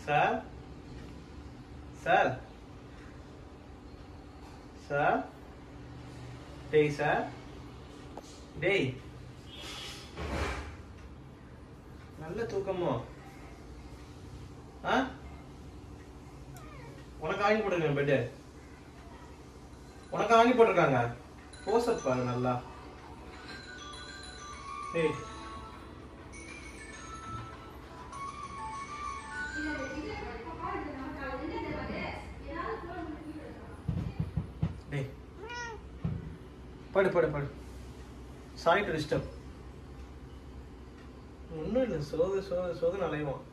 sir sir sir டேய் sir டேய் நல்ல தூக்கமோ ஆ உனக்கு வாங்கி போட்டுருக்கேன் பெட்டு உனக்கு வாங்கி போட்டிருக்காங்க போசப் பாரு நல்லா டேய் டேய் படு படு படு சாரி டு டிஸ்டர்ப் ஒன்றும் இல்லை சோது சோது சோதுன்னு அலைவான்